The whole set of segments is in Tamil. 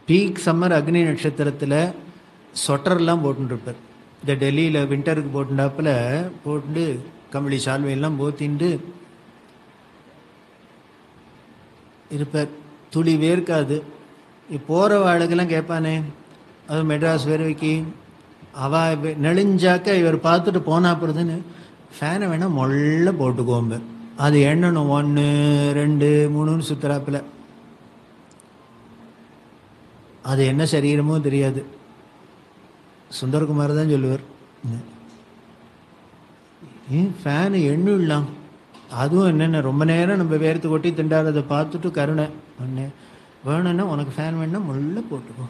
பீக் சம்மர் அக்னி நட்சத்திரத்தில் சொட்டர்லாம் போட்டுருப்பார் இந்த டெல்லியில் வின்டருக்கு போட்டுண்டாப்புல போட்டு கம்பளி சால்வையெல்லாம் போத்திண்டு இருப்பார் துளி வேர்க்காது போகிற வாளுக்கெல்லாம் கேட்பானே அது மெட்ராஸ் வேர்வைக்கு அவ வெ- நெளிஞ்சாக்க இவர் பார்த்துட்டு போனா போகிறதுன்னு ஃபேனை வேணால் மொள்ள போட்டுக்கோம்ப அது எண்ணணும் ஒன்று ரெண்டு மூணுன்னு சுற்றுறாப்புல அது என்ன சரீரமோ தெரியாது சுந்தரகுமார் தான் சொல்லுவார் ஏன் ஃபேனு எண்ணிடலாம் அதுவும் என்னென்ன ரொம்ப நேரம் நம்ம வேர்த்து கொட்டி திண்டாடுறதை பார்த்துட்டு கருணை ஒன்று வேணும்னா உனக்கு ஃபேன் வேணும்னா முள்ள போட்டுக்கோ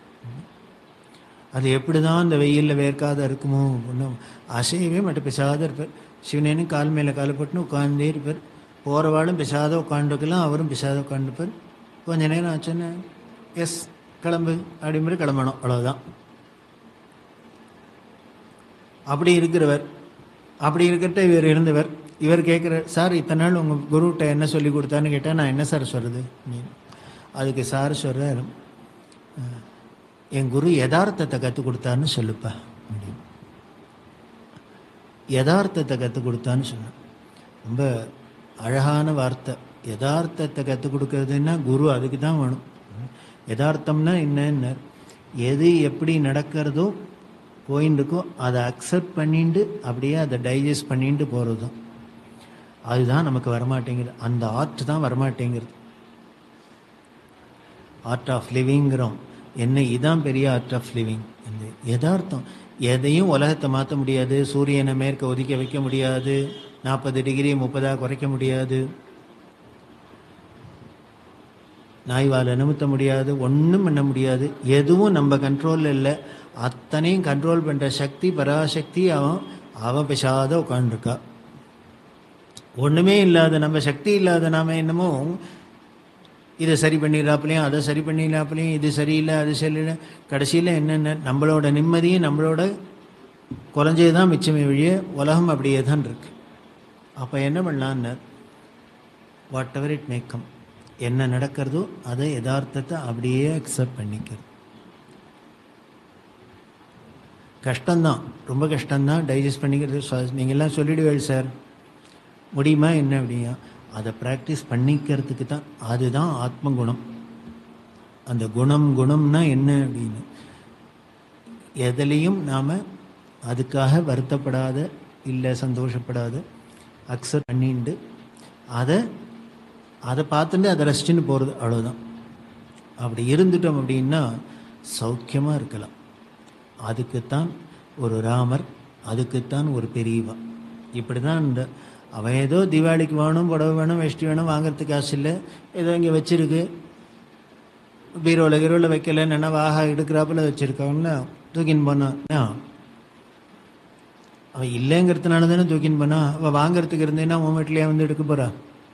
அது எப்படி தான் அந்த வெயிலில் வேர்க்காத இருக்குமோ ஒன்றும் அசையவே மட்டும் பேசாத இருப்பார் சிவனேனு கால் மேலே கால் போட்டுன்னு உட்காந்தே இருப்பார் போகிறவாளும் பேசாத உட்காந்துருக்கலாம் அவரும் பேசாத உட்காந்துருப்பார் கொஞ்ச நேரம் ஆச்சுன்னு எஸ் கிளம்பு அப்படிங்கிற கிளம்பணும் அவ்வளோதான் அப்படி இருக்கிறவர் அப்படி இருக்கிறட்ட இவர் இருந்தவர் இவர் கேட்குறார் சார் இத்தனை நாள் உங்கள் குருகிட்ட என்ன சொல்லி கொடுத்தான்னு கேட்டால் நான் என்ன சார் சொல்கிறது அப்படின்னு. அதுக்கு சார் சொல்கிறார் என் குரு யதார்த்தத்தை கற்றுக் கொடுத்தான்னு சொல்லுப்பா அப்படின்னு யதார்த்தத்தை கற்றுக் கொடுத்தான்னு சொன்னேன் ரொம்ப அழகான வார்த்தை யதார்த்தத்தை கற்றுக் கொடுக்கறதுன்னா குரு அதுக்கு தான் வேணும் யதார்த்தம்னா என்னன்னு எது எப்படி நடக்கிறதோ போயின்னு இருக்கோ அதை அக்செப்ட் பண்ணிட்டு அப்படியே அதை டைஜஸ்ட் பண்ணிட்டு போகிறதும் அதுதான் நமக்கு வரமாட்டேங்குது அந்த ஆர்ட் தான் வரமாட்டேங்கிறது ஆர்ட் ஆஃப் லிவிங்கிறோம் என்ன இதான் பெரிய ஆர்ட் ஆஃப் லிவிங் இந்த யதார்த்தம் எதையும் உலகத்தை மாற்ற முடியாது சூரியனை மேற்க ஒதுக்க வைக்க முடியாது நாற்பது டிகிரி முப்பதாக குறைக்க முடியாது நாய்வால் நிமித்த முடியாது ஒன்றும் பண்ண முடியாது எதுவும் நம்ம கண்ட்ரோலில் இல்லை அத்தனையும் கண்ட்ரோல் பண்ணுற சக்தி பராசக்தி அவன் அவன் பேசாத உட்காந்துருக்கா ஒன்றுமே இல்லாத நம்ம சக்தி இல்லாத நாம என்னமோ இதை சரி பண்ணிடுறாப்புலையும் அதை சரி பண்ணிடுறாப்புலையும் இது சரியில்லை அது சரியில்லை கடைசியில் என்னென்ன நம்மளோட நிம்மதியும் நம்மளோட குறைஞ்சது தான் மிச்சமே வழிய உலகம் அப்படியே தான் இருக்கு அப்போ என்ன பண்ணலான்னு வாட் எவர் இட் மேக்கம் என்ன நடக்கிறதோ அதை யதார்த்தத்தை அப்படியே அக்செப்ட் பண்ணிக்கிறது கஷ்டம்தான் ரொம்ப கஷ்டம்தான் டைஜஸ்ட் பண்ணிக்கிறது ச- நீங்கள்லாம் சொல்லிடுவேள் சார் முடியுமா என்ன அப்படியா அதை ப்ராக்டிஸ் பண்ணிக்கிறதுக்கு தான் அதுதான் ஆத்ம குணம் அந்த குணம் குணம்னா என்ன அப்படின்னு எதுலேயும் நாம் அதுக்காக வருத்தப்படாத இல்லை சந்தோஷப்படாத அக்செப்ட் பண்ணிட்டு அதை அதை பார்த்துட்டு அதை ரசிச்சுன்னு போகிறது அவ்வளோதான் அப்படி இருந்துட்டோம் அப்படின்னா சௌக்கியமாக இருக்கலாம் அதுக்குத்தான் ஒரு ராமர் அதுக்குத்தான் ஒரு பெரியவா இப்படி தான் இந்த அவன் ஏதோ தீபாவளிக்கு வேணும் புடவை வேணும் வேஷ்டி வேணும் வாங்குறதுக்கு காசு இல்லை ஏதோ இங்கே வச்சிருக்கு பீரோவில் கீரோவில் வைக்கலன்னு வாகா எடுக்கிறாப்புல வச்சுருக்காங்கன்னா தூக்கின்னு போனான் ஆ. அவன் இல்லைங்கிறதுனால தானே தூக்கின்னு போனா அவள் வாங்குறதுக்கு இருந்தேன்னா உன் வீட்டிலேயே வந்து எடுக்க போறா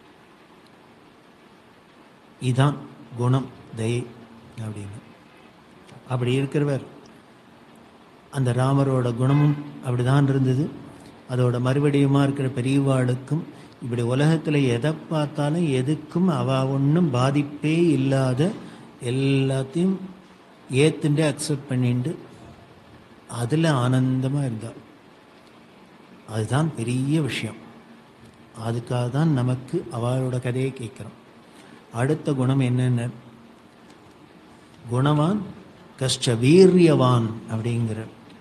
இதான் குணம் தயை அப்படின்னு அப்படி இருக்கிறவர் அந்த ராமரோட குணமும் அப்படிதான் இருந்தது அதோட மறுபடியுமா இருக்கிற பெரியவாளுக்கும் இப்படி உலகத்தில் எதை பார்த்தாலும் எதுக்கும் அவ ஒன்றும் பாதிப்பே இல்லாத எல்லாத்தையும் ஏத்துண்டு அக்செப்ட் பண்ணிட்டு அதில் ஆனந்தமாக இருந்தாள் அதுதான் பெரிய விஷயம் அதுக்காக தான் நமக்கு அவளோட கதையை கேட்குறோம் அடுத்த குணம் என்னென்ன குணவான் கஷ்ட வீரியவான் அப்படிங்கிற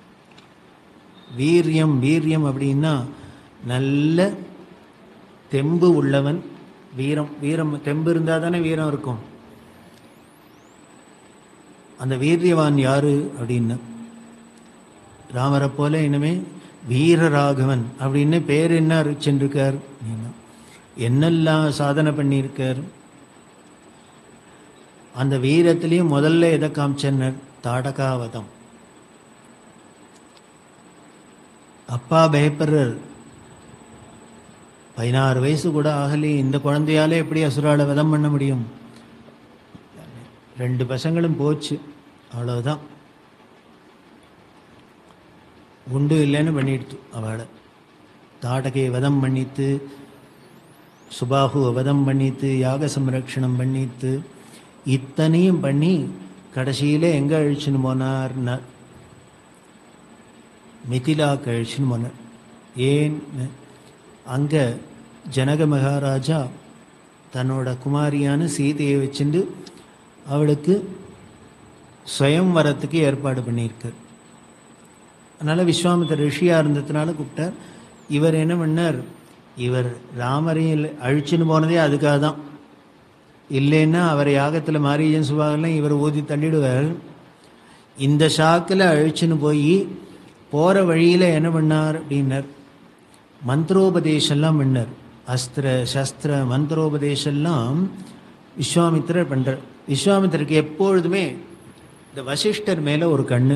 வீரியம் வீரியம் அப்படின்னா நல்ல தெம்பு உள்ளவன் வீரம் வீரம் தெம்பு இருந்தால் தானே வீரம் இருக்கும் அந்த வீரியவான் யாரு அப்படின்னு ராமரை போல இனிமே வீரராகவன் அப்படின்னு பேர் என்ன சென்றிருக்கார் அப்படின்னா என்னெல்லாம் சாதனை பண்ணியிருக்கார் அந்த வீரத்திலையும் முதல்ல எதை காமிச்சனர் தாடகாவதம் அப்பா பயப்படுறார் பதினாறு வயசு கூட ஆகலையே இந்த குழந்தையால எப்படி அசுரால வதம் பண்ண முடியும் ரெண்டு பசங்களும் போச்சு அவ்வளவுதான் உண்டு இல்லைன்னு பண்ணிடுத்து அவளை தாடகையை வதம் பண்ணித்து சுபாகுவை வதம் பண்ணித்து யாக சம்ரக்ஷணம் பண்ணித்து இத்தனையும் பண்ணி கடைசியில் எங்கே அழிச்சுன்னு போனார்னா மிதிலாக்கு அழிச்சுன்னு போனார் ஏன் அங்கே ஜனக மகாராஜா தன்னோட குமாரியான சீதையை வச்சுட்டு அவளுக்கு ஸ்வயம்வரத்துக்கு ஏற்பாடு பண்ணியிருக்கார் அதனால் விஸ்வாமித்திர ரிஷியாக இருந்ததுனால கூப்பிட்டார் இவர் என்ன பண்ணார் இவர் ராமரையும் அழிச்சுன்னு போனதே அதுக்காக தான் இல்லைன்னா அவர் யாகத்தில் மாரீஜன் சுபாகெல்லாம் இவர் ஊதி தள்ளிடுவார் இந்த ஷாக்கில் அழிச்சுன்னு போய் போகிற வழியில் என்ன பண்ணார் அப்படின்னார் மந்திரோபதேசம்லாம் பண்ணார் அஸ்திர சஸ்திர மந்திரோபதேசம்லாம் விஸ்வாமித்திரர் பண்ணுறார் விஸ்வாமித்திரருக்கு எப்பொழுதுமே இந்த வசிஷ்டர் மேலே ஒரு கண்ணு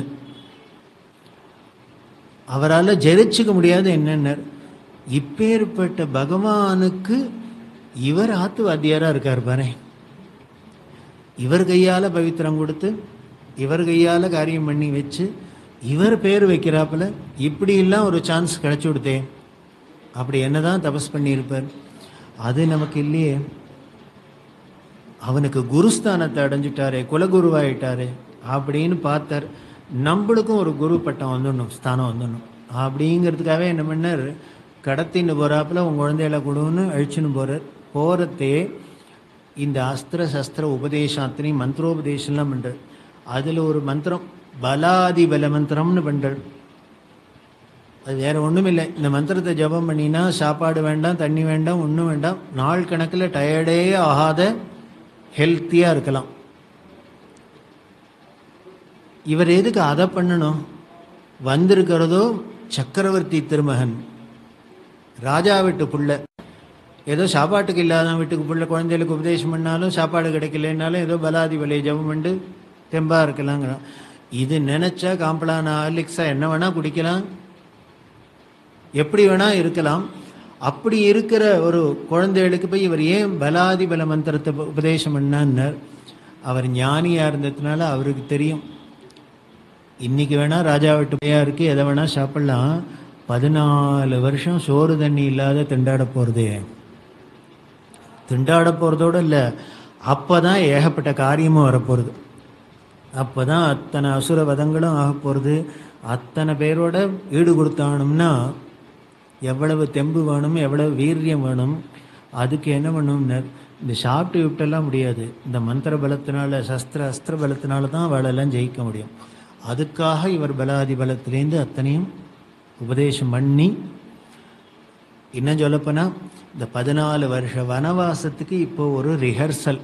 அவரால் ஜெயிச்சுக்க முடியாது என்னென்னர் இப்பேற்பட்ட பகவானுக்கு இவர் ஆத்து வாத்தியாராக இருக்கார் பாரு இவர் கையால் பவித்திரம் கொடுத்து இவர் கையால் காரியம் பண்ணி வச்சு இவர் பேர் வைக்கிறாப்புல இப்படியெல்லாம் ஒரு சான்ஸ் கிடச்சி கொடுத்தே அப்படி என்னதான் தபஸ் பண்ணியிருப்பார் அது நமக்கு இல்லையே அவனுக்கு குருஸ்தானத்தை அடைஞ்சிட்டாரே குலகுருவாயிட்டாரே அப்படின்னு பார்த்தார் நம்மளுக்கும் ஒரு குரு பட்டம் வந்துடணும் ஸ்தானம் வந்துடணும் அப்படிங்கிறதுக்காகவே என்ன பண்ணார் கடத்தின்னு போகிறாப்புல உங்கள் குழந்தையில கொடுன்னு அழிச்சுன்னு போகிறார் போகிறதே இந்த அஸ்திர சஸ்திர உபதேசம் அத்தனையும் மந்திரோபதேசம்லாம் பண்ணுறார் அதில் ஒரு மந்திரம் பலாதி பல மந்திரம்னு பண்ணுறார் அது வேற ஒன்றும் இல்லை இந்த மந்திரத்தை ஜபம் பண்ணினா சாப்பாடு வேண்டாம் தண்ணி வேண்டாம் ஒன்றும் வேண்டாம் நாள் கணக்கில் டயர்டே ஆகாத ஹெல்த்தியாக இருக்கலாம் இவர் எதுக்கு அதை பண்ணணும் வந்திருக்கிறதோ சக்கரவர்த்தி திருமகன் ராஜா வீட்டு புள்ள ஏதோ சாப்பாட்டுக்கு இல்லாத வீட்டுக்கு புள்ள குழந்தைகளுக்கு உபதேசம் பண்ணாலும் சாப்பாடு கிடைக்கலனாலும் ஏதோ பலாதி வலையை ஜபம் பண்ணி தெம்பா இருக்கலாங்கிறான் இது நினைச்சா காம்பளான ஹார்லிக்ஸா என்ன வேணா குடிக்கலாம் எப்படி வேணா இருக்கலாம் அப்படி இருக்கிற ஒரு குழந்தைகளுக்கு போய் இவர் ஏன் பலாதி பல மந்திரத்தை உபதேசம் பண்ணான்னார் அவர் ஞானியா இருந்ததுனால அவருக்கு தெரியும் இன்னைக்கு வேணா ராஜா வீட்டு பையா இருக்கு எதை வேணா சாப்பிடலாம் பதினாலு வருஷம் சோறு தண்ணி இல்லாத திண்டாட போறதே திண்டாட போறதோட இல்லை அப்பதான் ஏகப்பட்ட காரியமும் வரப்போறது அப்பதான் அத்தனை அசுர வதங்களும் ஆக போறது அத்தனை பேரோட ஈடு கொடுத்தானும்னா எவ்வளவு தெம்பு வேணும் எவ்வளவு வீரியம் வேணும் அதுக்கு என்ன பண்ணணும்னு இந்த சாப்பிட்டு விட்டெல்லாம் முடியாது இந்த மந்திர பலத்தினால சஸ்திர அஸ்திர பலத்தினால தான் அவளெல்லாம் ஜெயிக்க முடியும் அதுக்காக இவர் பலாதி பலத்திலேருந்து அத்தனையும் உபதேசம் பண்ணி இன்னும் சொல்லப்போனா இந்த பதினாலு வருஷ வனவாசத்துக்கு இப்போ ஒரு ரிஹர்சல்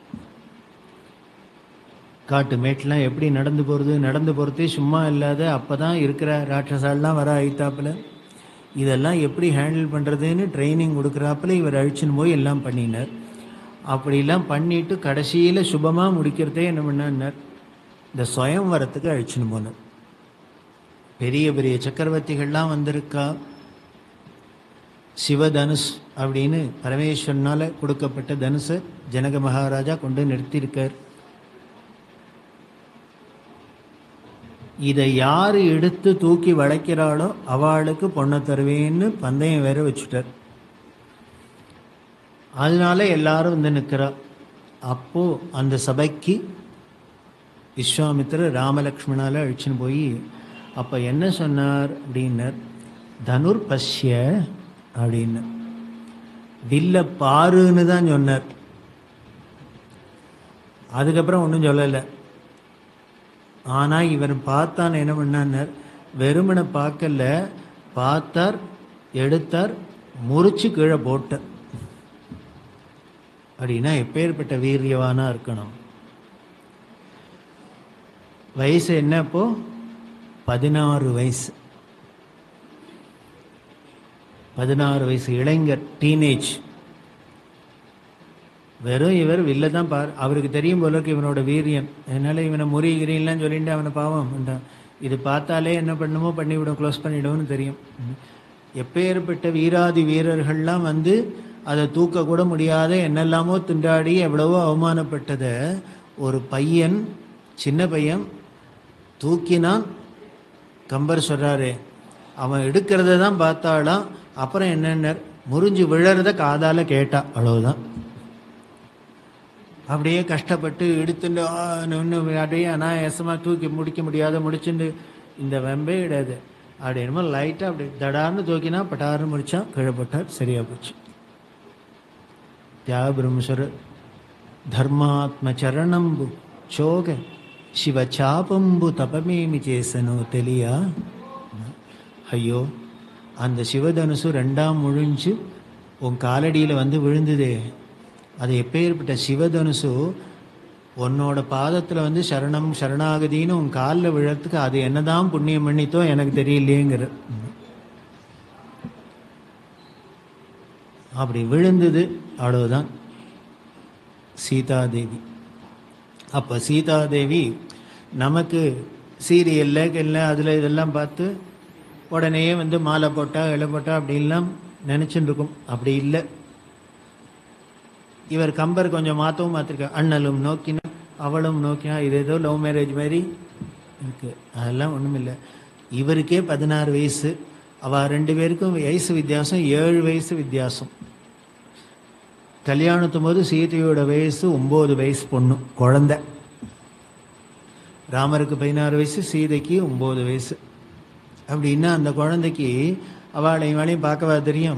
காட்டு மேட்லாம் எப்படி நடந்து போகிறது நடந்து போகிறதே சும்மா இல்லாத அப்போ தான் இருக்கிற ராட்சசாலாம் வர ஐத்தாப்புல இதெல்லாம் எப்படி ஹேண்டில் பண்ணுறதுன்னு ட்ரைனிங் கொடுக்குறாப்புல இவர் அழிச்சுன்னு போய் எல்லாம் பண்ணினார் அப்படிலாம் பண்ணிட்டு கடைசியில் சுபமாக முடிக்கிறதே என்ன பண்ணார் இந்த சுயம்வரத்துக்கு அழிச்சுன்னு போனார் பெரிய பெரிய சக்கரவர்த்திகள்லாம் வந்திருக்கா சிவதனுஷ் அப்படின்னு பரமேஸ்வரனால கொடுக்கப்பட்ட தனுஷை ஜனக மகாராஜா கொண்டு நிறுத்தியிருக்கார் இதை யார் எடுத்து தூக்கி வளைக்கிறாளோ அவளுக்கு பொண்ணை தருவேன்னு பந்தயம் வேற வச்சுட்டார் அதனால எல்லாரும் வந்து நிற்கிறா அப்போ அந்த சபைக்கு விஸ்வாமித்திரர் ராமலக்ஷ்மணால அழிச்சுன்னு போய் அப்போ என்ன சொன்னார் அப்படின்னார் தனுர் பஷ்ய அப்படின்னு வில்ல பாருன்னு தான் சொன்னார் அதுக்கப்புறம் ஒன்றும் சொல்லலை ஆனால் இவர் பார்த்தான் என்ன பண்ணார் வெறுமனை பார்க்கல பார்த்தார் எடுத்தார் முறிச்சு கீழே போட்டார் அப்படின்னா எப்பேற்பட்ட வீரியவானா இருக்கணும் வயசு என்ன இப்போ பதினாறு வயசு பதினாறு வயசு இளைஞர் டீனேஜ் வெறும் இவர் வில்ல தான் பார் அவருக்கு தெரியும் போல இருக்கு இவனோட வீரியம் அதனால இவனை முறிகிறீன்லாம் சொல்லிட்டு அவனை பாவம் என்றான். இது பார்த்தாலே என்ன பண்ணுமோ பண்ணிவிடும் க்ளோஸ் பண்ணிவிடும்னு தெரியும் எப்பேற்பட்ட வீராதி வீரர்கள்லாம் வந்து அதை தூக்க கூட முடியாத என்னெல்லாமோ திண்டாடி எவ்வளவோ அவமானப்பட்டதை ஒரு பையன் சின்ன பையன் தூக்கினான் கம்பர் சொல்றாரு அவன் எடுக்கிறத தான் பார்த்தாலாம் அப்புறம் என்னென்ன முறிஞ்சு விழறத காதால கேட்டா அவ்வளவுதான் அப்படியே கஷ்டப்பட்டு எடுத்துட்டு ஒன்று அப்படியே அனாயாசமாக தூக்கி முடிக்க முடியாத முடிச்சுட்டு இந்த வெம்பே இடாது அப்படி என்னமோ லைட்டாக அப்படி தடார்னு தூக்கினா பட்டாருன்னு முடிச்சா கீழே போட்டார் சரியாக போச்சு தியாக பிரம்மஸ்வரர் ధర్మాత్మ చరణంబు చోగ శివ చాపంబు తపమేమి చేసను తెలియా ஐயோ அந்த சிவதனுசு ரெண்டாம் முழிஞ்சு உன் காலடியில் வந்து விழுந்ததே அது எப்பேற்பட்ட சிவதனுசு உன்னோட பாதத்தில் வந்து சரணம் சரணாகதின்னு உன் காலில் விழறதுக்கு அது என்னதான் புண்ணியம் பண்ணித்தோ எனக்கு தெரியலையேங்கிற அப்படி விழுந்தது அவ்வளவுதான் சீதாதேவி அப்போ சீதாதேவி நமக்கு சீரியல்ல இல்லை அதில் இதெல்லாம் பார்த்து உடனே வந்து மாலை போட்டா இலை போட்டா அப்படின்லாம் நினச்சிட்டு இருக்கும் அப்படி இல்லை இவர் கம்பர் கொஞ்சம் மாற்றவும் மாற்றிருக்கார் அண்ணலும் நோக்கினா அவளும் நோக்கினா இது ஏதோ லவ் மேரேஜ் மாதிரி இருக்கு அதெல்லாம் ஒன்றும் இல்லை இவருக்கே பதினாறு வயசு அவ ரெண்டு பேருக்கும் வயசு வித்தியாசம் ஏழு வயசு வித்தியாசம் கல்யாணத்தும் போது சீதையோட வயசு ஒம்பது வயசு பொண்ணு குழந்தை ராமருக்கு பதினாறு வயசு சீதைக்கு ஒம்பது வயசு அப்படின்னா அந்த குழந்தைக்கு அவளையும் வேலையும் பார்க்கவா தெரியும்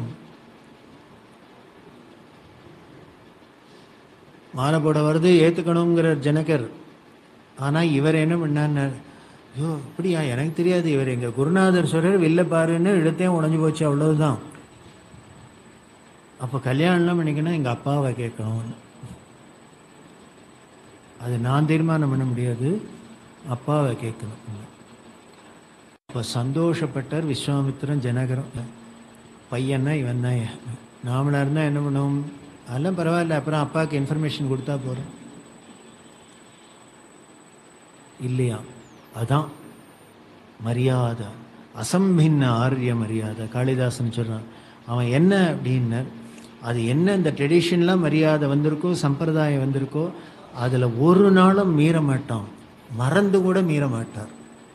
மாலை போட வருது ஏற்றுக்கணுங்கிற ஜனகர் ஆனால் இவர் என்ன பண்ணார் ஐயோ அப்படியா எனக்கு தெரியாது இவர் எங்கள் குருநாதர் சொல்றார் வெளில பாருன்னு இழுத்தையும் உடஞ்சி போச்சு அவ்வளவுதான் அப்போ கல்யாணம்லாம் பண்ணிக்கணும் எங்கள் அப்பாவை கேட்கணும் அது நான் தீர்மானம் பண்ண முடியாது அப்பாவை கேட்கணும் இப்போ சந்தோஷப்பட்டார் விஸ்வாமித்திரன் ஜனகரம் பையன்னா இவன் தான் நாமளாக இருந்தால் என்ன பண்ணுவோம் அதெல்லாம் பரவாயில்ல அப்புறம் அப்பாவுக்கு இன்ஃபர்மேஷன் கொடுத்தா போகிறோம் இல்லையா அதான் மரியாதை அசம்பின்ன ஆரிய மரியாதை காளிதாசன் சொல்கிறான் அவன் என்ன அப்படின்னர் அது என்ன இந்த ட்ரெடிஷன்லாம் மரியாதை வந்திருக்கோ சம்பிரதாயம் வந்திருக்கோ அதில் ஒரு நாளும் மீற மாட்டான் மறந்து கூட மீற மாட்டார்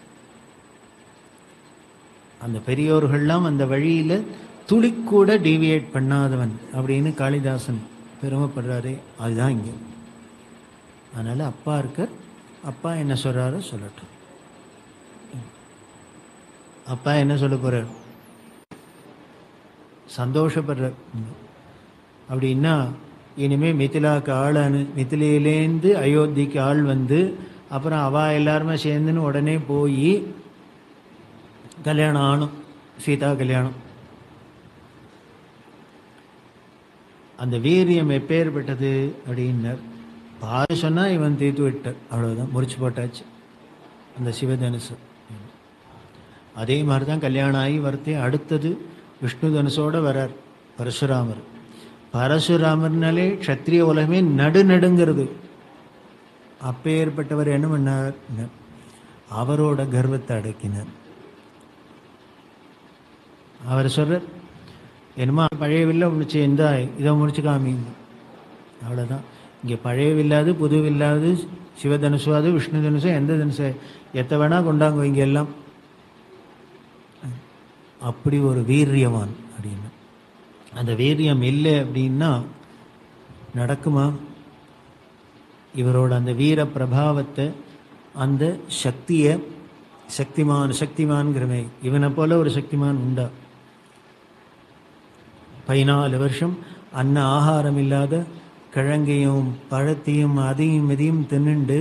அந்த பெரியோர்கள்லாம் அந்த வழியில் துளிக்கூட டீவியேட் பண்ணாதவன் அப்படின்னு காளிதாசன் பெருமைப்படுறாரு அதுதான் இங்கே அதனால் அப்பா இருக்கார் அப்பா என்ன சொல்கிறாரோ சொல்லட்டும் அப்பா என்ன சொல்ல போகிறார் சந்தோஷப்படுறார் அப்படின்னா இனிமேல் மிथिलाக்கு ஆள் அனு மிथिलेலேருந்து அயோத்திக்கு ஆள் வந்து அப்புறம் அவா எல்லாருமே சேர்ந்துன்னு உடனே போய் கல்யாணம் ஆனும் சீதா கல்யாணம் அந்த வீரியம் எப்பேற்பட்டது அப்படின்னார் பாரு சொன்னால் இவன் தீர்த்து விட்டார் அவ்வளோதான் முறிச்சு போட்டாச்சு அந்த சிவதனுசு அதே மாதிரி தான் கல்யாணம் ஆகி வரத்தே அடுத்தது விஷ்ணு தனுசோட வரார் பரசுராமர் பரசுராமர்னாலே க்ஷத்ரிய உலகமே நடு நடுங்கிறது அப்பேற்பட்டவர் என்ன பண்ணார் அவரோட கர்வத்தை அடக்கினார் அவர் சொல்றார் என்னமா பழைய வில்ல முடிச்சு எந்த இதை முடிச்சு காமிங்க அவ்வளோதான் இங்கே பழைய வில்லாது புது வில்லாது சிவதனுசு அது விஷ்ணு தனுசு எந்த தனுசு எத்த வேணா கொண்டாங்க இங்க எல்லாம் அப்படி ஒரு வீரியவான் அப்படின்னு அந்த வீரியம் இல்லை அப்படின்னா நடக்குமா இவரோட அந்த வீர பிரபாவத்தை அந்த சக்தியை சக்திமான் சக்திமான்கிறமே இவனை போல ஒரு சக்திமான் உண்டா பதினாலு வருஷம் அன்ன ஆகாரம் இல்லாத கிழங்கையும் பழத்தையும் அதையும் இதையும் தின்னுண்டு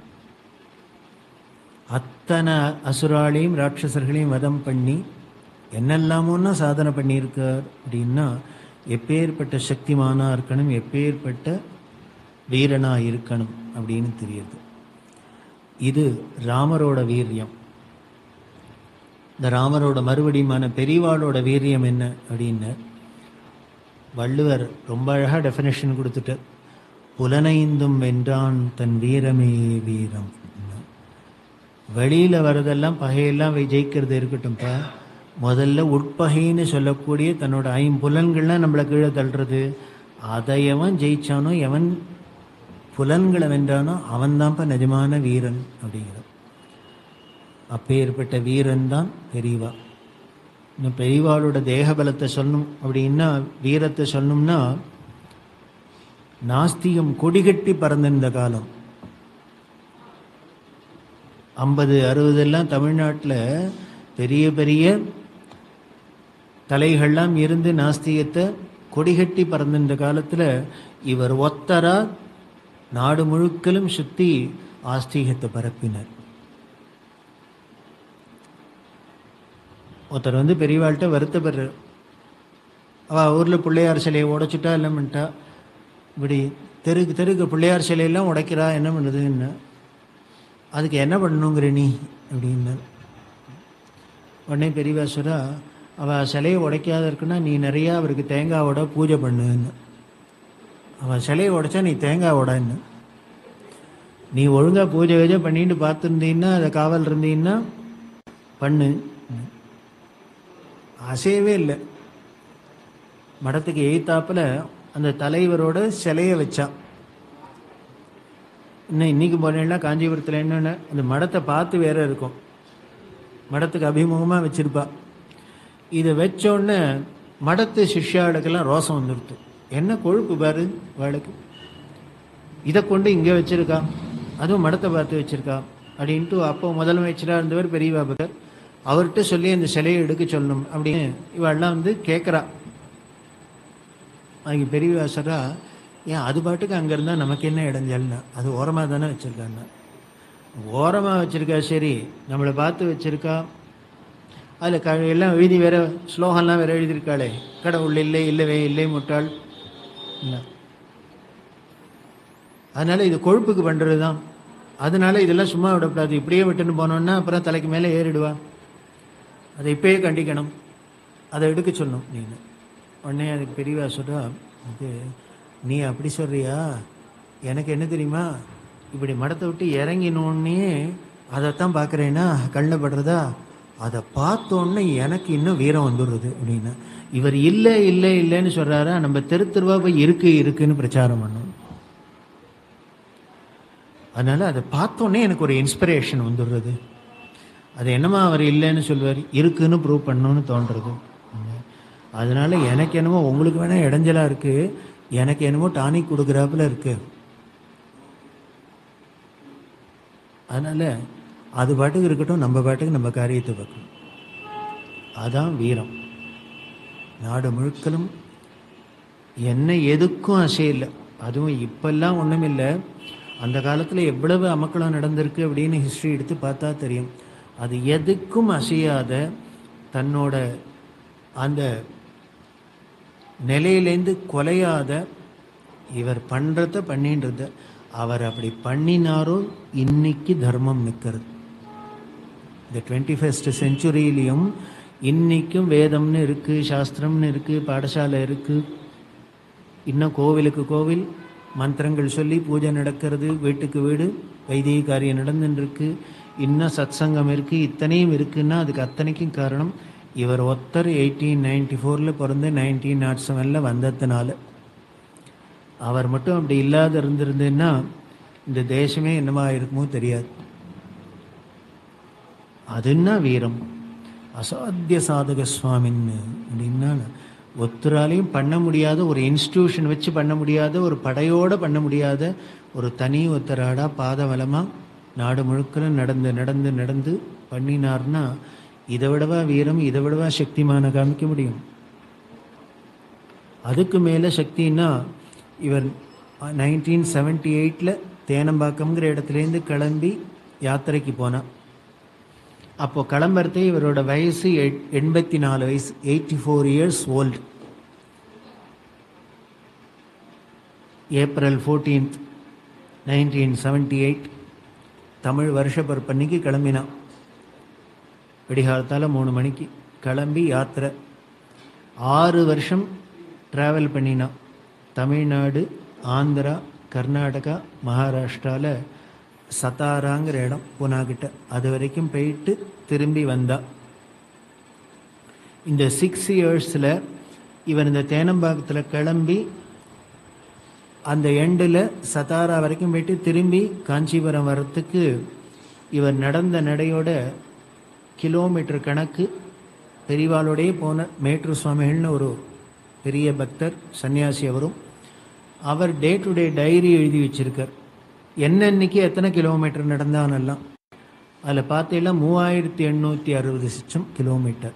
அத்தனை அசுராளையும் ராட்சசர்களையும் வதம் பண்ணி என்னெல்லாமோன்னா சாதனை பண்ணியிருக்கார் அப்படின்னா எப்பேற்பட்ட சக்திமானா இருக்கணும் எப்பேற்பட்ட வீரனா இருக்கணும் அப்படின்னு தெரியுது இது ராமரோட வீரியம் இந்த ராமரோட மறுபடியுமான பெரியவாளோட வீரியம் என்ன அப்படின்னு வள்ளுவர் ரொம்ப அழகா டெஃபினேஷன் கொடுத்துட்டார் புலனைந்தும் வென்றான் தன் வீரமே வீரம் வெளியில வரதெல்லாம் பகையெல்லாம் வை- ஜெயிக்கிறது இருக்கட்டும்ப்பா முதல்ல உட்பகைன்னு சொல்லக்கூடிய தன்னோட ஐம்புலன்கள்லாம் நம்மளை கீழே தள்ளுறது அதை எவன் ஜெயிச்சானோ எவன் புலன்களை வென்றானோ அவன்தான்ப்பா நிஜமான வீரன் அப்படிங்கிறது அப்பேற்பட்ட வீரன் தான் பெரியவா இன்னும் பெரியவாளோட தேக பலத்தை சொல்லணும் அப்படின்னா வீரத்தை சொல்லணும்னா நாஸ்திகம் கொடிகட்டி பறந்திருந்த காலம் ஐம்பது அறுபதெல்லாம் தமிழ்நாட்டில் பெரிய பெரிய தலைகள்லாம் இருந்து நாஸ்திகத்தை கொடிகட்டி பறந்திருந்த காலத்தில் இவர் ஒத்தரா நாடு முழுக்கலும் சுற்றி ஆஸ்திகத்தை பரப்பினர் ஒருத்தர் வந்து பெரியவாள்கிட்ட வருத்தப்படுறார் அவள் ஊரில் பிள்ளையார் சிலையை உடைச்சிட்டா இல்லை பண்ணிட்டா இப்படி தெருக்கு தெருக்கு பிள்ளையார் சிலையெல்லாம் உடைக்கிறா என்ன பண்ணுதுன்னு அதுக்கு என்ன பண்ணணுங்கிற நீ அப்படின்னு உடனே பெரியவா சொல்றா அவள் சிலையை உடைக்காத இருக்குன்னா நீ நிறையா அவருக்கு தேங்காவோட பூஜை பண்ணுன்னு அவள் சிலையை உடைச்சா நீ தேங்காய் உடன்னு நீ ஒழுங்காக பூஜை கீஜை பண்ணிட்டு பார்த்துருந்தீங்கன்னா அதை காவல் இருந்தீங்கன்னா பண்ணு அசையவே இல்லை மடத்துக்கு எய்த்தாப்பில் அந்த தலைவரோட சிலையை வச்சான் இன்னும் இன்னைக்கு போனேன்னா காஞ்சிபுரத்தில் என்னென்ன அந்த மடத்தை பார்த்து வேற இருக்கும் மடத்துக்கு அபிமுகமாக வச்சிருப்பா இதை வச்சோடனே மடத்து சிஷ்யாளுக்கெல்லாம் ரோசம் வந்துடுத்து என்ன கொழுப்பு பாரு வாளுக்கு இதை கொண்டு இங்கே வச்சிருக்கா அதுவும் மடத்தை பார்த்து வச்சிருக்கா அப்படின்ட்டு அப்போ முதலமைச்சராக இருந்தவர் பெரிய பாபகர் அவர்கிட்ட சொல்லி அந்த சிலையை எடுக்க சொல்லணும் அப்படின்னு இவெல்லாம் வந்து கேட்குறா அதுக்கு பெரியவாசரா ஏன் அது பாட்டுக்கு அங்கே இருந்தால் நமக்கு என்ன இடைஞ்சல்னா அது ஓரமாக தானே வச்சுருக்காங்க ஓரமாக வச்சுருக்கா சரி நம்மளை பார்த்து வச்சுருக்கா அதில் க எல்லாம் எழுதி வேற ஸ்லோகம்லாம் வேற எழுதியிருக்காளே கடவுள் இல்லை இல்லவே இல்லை முட்டாள் இல்லை அதனால் இது கொழுப்புக்கு பண்ணுறது தான் அதனால இதெல்லாம் சும்மா விடக்கூடாது இப்படியே விட்டுன்னு போனோன்னா அப்புறம் தலைக்கு மேலே ஏறிடுவா அதை இப்பயே கண்டிக்கணும் அதை எடுக்க சொல்லணும் நீங்க உடனே அதுக்கு பெரியவா சொல்றா இது நீ அப்படி சொல்றியா எனக்கு என்ன தெரியுமா இப்படி மடத்தை விட்டு இறங்கினோடனே அதைத்தான் பார்க்குறேன்னா கண்ணில் படுறதா அதை பார்த்தோன்னே எனக்கு இன்னும் வீரம் வந்துடுறது அப்படின்னா இவர் இல்லை இல்லை இல்லைன்னு சொல்றாரா நம்ம தெரு தெருவா போய் இருக்கு இருக்குன்னு பிரச்சாரம் பண்ணணும் அதனால அதை பார்த்தோன்னே எனக்கு ஒரு இன்ஸ்பிரேஷன் வந்துடுறது அது என்னமா அவர் இல்லைன்னு சொல்லுவார் இருக்குன்னு ப்ரூவ் பண்ணணும்னு தோன்றது அதனால எனக்கு என்னமோ உங்களுக்கு வேணா இடைஞ்சலா இருக்கு எனக்கு என்னமோ டானிக் கொடுக்குறாப்புல இருக்கு அதனால அது பாட்டுக்கு இருக்கட்டும் நம்ம பாட்டுக்கு நம்ம காரியத்தை பார்க்கணும் அதான் வீரம் நாடு முழுக்கலும் என்ன எதுக்கும் அசையில்லை அதுவும் இப்பெல்லாம் ஒன்றும் இல்லை அந்த காலத்தில் எவ்வளவு அமக்களம் நடந்திருக்கு அப்படின்னு ஹிஸ்ட்ரி எடுத்து பார்த்தா தெரியும் அது எதுக்கும் அசையாத தன்னோட அந்த நிலையிலேருந்து கொலையாத இவர் பண்ணுறத பண்ணின்றத அவர் அப்படி பண்ணினாரோ இன்னைக்கு தர்மம் நிற்கிறது இந்த டுவெண்ட்டி ஃபஸ்ட் செஞ்சுரியிலையும் இன்னைக்கும் வேதம்னு இருக்கு சாஸ்திரம்னு இருக்கு பாடசாலை இருக்கு இன்னும் கோவிலுக்கு கோவில் மந்திரங்கள் சொல்லி பூஜை நடக்கிறது வீட்டுக்கு வீடு வைத்திய காரியம் நடந்துன்னு இருக்கு இன்னும் சத்சங்கம் இருக்கு இத்தனையும் இருக்குன்னா அதுக்கு அத்தனைக்கும் காரணம் இவர் ஒத்தர் எயிட்டீன் நைன்டி ஃபோரில் பிறந்து நைன்டீன் நாட் செவனில் வந்ததுனால அவர் மட்டும் அப்படி இல்லாத இருந்திருந்ததுன்னா இந்த தேசமே என்னவா இருக்குமோ தெரியாது அதுன்னா வீரம் அசாத்திய சாதக சுவாமின்னு அப்படின்னா ஒத்துராலையும் பண்ண முடியாத ஒரு இன்ஸ்டிடியூஷன் வச்சு பண்ண முடியாத ஒரு படையோட பண்ண முடியாத ஒரு தனி ஒத்தராடா பாதவலமா நாடு முழுக்க நடந்து நடந்து நடந்து பண்ணினார்னா இதை விடவா வீரம் இதை விடவா சக்திமான காமிக்க முடியும் அதுக்கு மேலே சக்தின்னா இவர் நைன்டீன் செவன்டி எயிட்டில் தேனம்பாக்கம்ங்கிற இடத்துலேருந்து கிளம்பி யாத்திரைக்கு போனான் அப்போ கிளம்புறதே இவரோட வயசு எட்- எண்பத்தி நாலு வயசு eighty four years old April fourteenth nineteen seventy eight Tamil வருஷ பருப்பன்னைக்கு கிளம்பினான் விடிகாலத்தால் மூணு மணிக்கு கிளம்பி யாத்திரை ஆறு வருஷம் ட்ராவல் பண்ணினான் தமிழ்நாடு ஆந்திரா கர்நாடகா மகாராஷ்டிராவில் சத்தாராங்கிற இடம் பூனாகிட்ட அது வரைக்கும் போயிட்டு திரும்பி வந்தா இந்த சிக்ஸ் இயர்ஸில் இவன் இந்த தேனம்பாக்கத்தில் கிளம்பி அந்த எண்டில் சத்தாரா வரைக்கும் போயிட்டு திரும்பி காஞ்சிபுரம் வர்றதுக்கு இவர் நடந்த நடையோட கிலோமீட்டர் கணக்கு பெரியவாளோடயே போன மேட்ரு சுவாமிகள்னு ஒரு பெரிய பக்தர் சன்னியாசி அவரும் அவர் டே டு டே டைரி எழுதி வச்சிருக்கார் என்னன்னைக்கு எத்தனை கிலோமீட்டர் நடந்தானெல்லாம் அதில் பார்த்தீங்கன்னா மூவாயிரத்தி எண்ணூற்றி அறுபது சிச்சம் கிலோமீட்டர்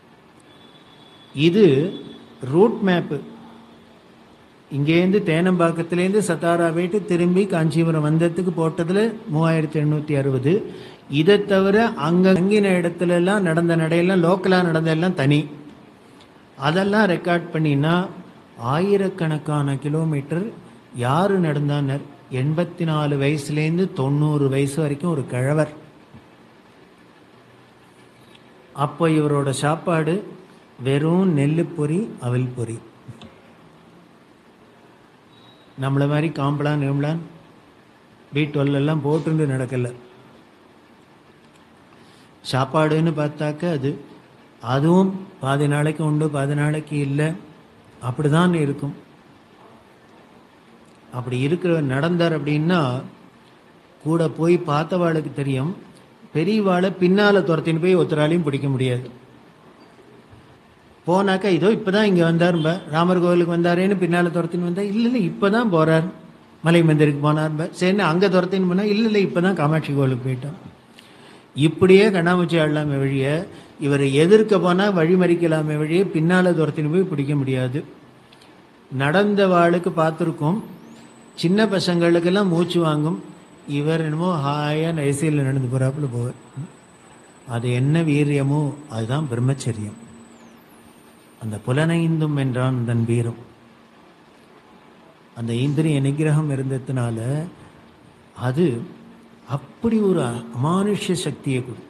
இது ரூட் மேப்பு இங்கேருந்து தேனம்பாக்கத்துலேருந்து சத்தாரா போயிட்டு திரும்பி காஞ்சிபுரம் வந்ததுக்கு போட்டதில் மூவாயிரத்தி எண்ணூற்றி அறுபது இதை தவிர அங்கே தங்கின இடத்துல எல்லாம் நடந்த நடையெல்லாம் லோக்கலாக நடந்தெல்லாம் தனி அதெல்லாம் ரெக்கார்ட் பண்ணினா ஆயிரக்கணக்கான கிலோமீட்டர் யார் நடந்தானர் எண்பத்தி நாலு வயசுலேருந்து தொண்ணூறு வயசு வரைக்கும் ஒரு கிழவர் அப்போ இவரோட சாப்பாடு வெறும் நெல்லு பொரி அவல் பொரி நம்மளை மாதிரி காம்பளான் நேம்லான் பி எல்லாம் போட்டுண்டு நடக்கலை சாப்பாடுன்னு பார்த்தாக்க அது அதுவும் பாதி நாளைக்கு உண்டு பாதி நாளைக்கு இல்லை அப்படிதான் இருக்கும் அப்படி இருக்கிற நடந்தார் அப்படின்னா கூட போய் பார்த்தவாளுக்கு தெரியும் பெரியவாளை பின்னால் துரத்தின்னு போய் ஒருத்தராலையும் பிடிக்க முடியாது போனாக்கா இதோ இப்போதான் இங்கே வந்தாரும்ப ராமர் கோவிலுக்கு வந்தாரேன்னு பின்னால் துரத்தின்னு வந்தா இல்லை இல்லை இப்போ தான் போகிறார் மலை மந்திருக்கு போனார்ம்ப சரின்னு அங்கே துரத்தின்னு போனால் இல்லை இல்லை இப்போ தான் காமாட்சி கோவிலுக்கு போயிட்டோம் இப்படியே கண்ணாமூச்சி ஆடலாமே வழிய இவரை எதிர்க்க போனால் வழிமறிக்கலாமே வழிய பின்னால் துரத்தின்னு போய் பிடிக்க முடியாது நடந்த வாளுக்கு பார்த்துருக்கோம் சின்ன பசங்களுக்கெல்லாம் மூச்சு வாங்கும் இவர் என்னமோ ஹாயாக நைசியில் நடந்து போகிறாப்புல போவார் அது என்ன வீரியமோ அதுதான் பிரம்மச்சரியம் அந்த புலனைந்தும் என்றான் தன் வீரம் அந்த இந்திரிய நிகிரகம் இருந்ததுனால அது அப்படி ஒரு அமானுஷ்ய சக்தியை கொடுத்து